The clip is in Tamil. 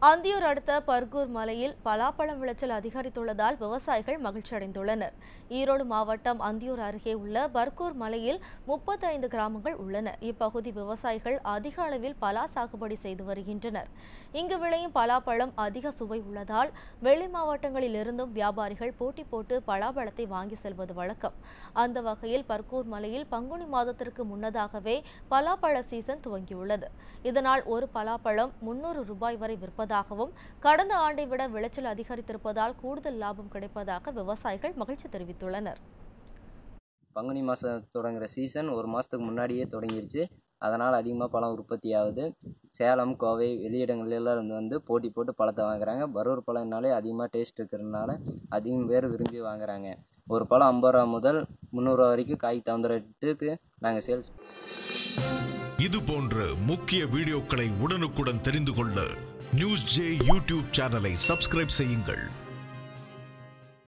அந்தியூர் அடுத்த பர்கூர் மலையில் பலாப்பழம் விளைச்சல் அதிகரித்துள்ளதால் விவசாயிகள் மகிழ்ச்சி அடைந்துள்ளனர் ஈரோடு மாவட்டம் அந்தியூர் அருகே உள்ள பர்கூர் மலையில் முப்பத்தைந்து கிராமங்கள் உள்ளன இப்பகுதி விவசாயிகள் அதிக அளவில் பலா சாகுபடி செய்து வருகின்றனர் இங்கு விளையும் பலாப்பழம் அதிக சுவை உள்ளதால் வெளி மாவட்டங்களில் இருந்தும் வியாபாரிகள் போட்டி போட்டு பலாப்பழத்தை வாங்கி செல்வது வழக்கம் அந்த வகையில் பர்கூர் மலையில் பங்குனி மாதத்திற்கு முன்னதாகவே பலாப்பழ சீசன் துவங்கியுள்ளது இதனால் ஒரு பலாப்பழம் முன்னூறு ரூபாய் வரை விற்பதாகவும் கடந்த ஆண்டை விட விளைச்சல் அதிகரித்திருப்பதால் கூடுதல் லாபம் கிடைப்பதாக விவசாயிகள் மகிழ்ச்சி தெரிவித்துள்ளனர் பங்குனி மாதம் தொடங்குற சீசன் ஒரு மாதத்துக்கு முன்னாடியே தொடங்கிருச்சு அதனால் அதிகமாக பழம் உற்பத்தி ஆகுது சேலம் கோவை வெளியிடங்கள்லாம் இருந்து வந்து போட்டி போட்டு பழத்தை வாங்குறாங்க பரூர் பழம்னாலே அதிகமாக டேஸ்ட் இருக்கிறதுனால அதிகம் பேர் விரும்பி வாங்குறாங்க ஒரு பழம் ஐம்பது ரூபா முதல் முந்நூறுரூவா வரைக்கும் காய்க்கு தகுந்த ரேட்டுக்கு நாங்கள் சேல்ஸ் இது போன்ற முக்கிய வீடியோக்களை உடனுக்குடன் தெரிந்து கொள்ள நியூஸ் ஜே யூடியூப் சேனலை சப்ஸ்கிரைப் செய்யுங்கள்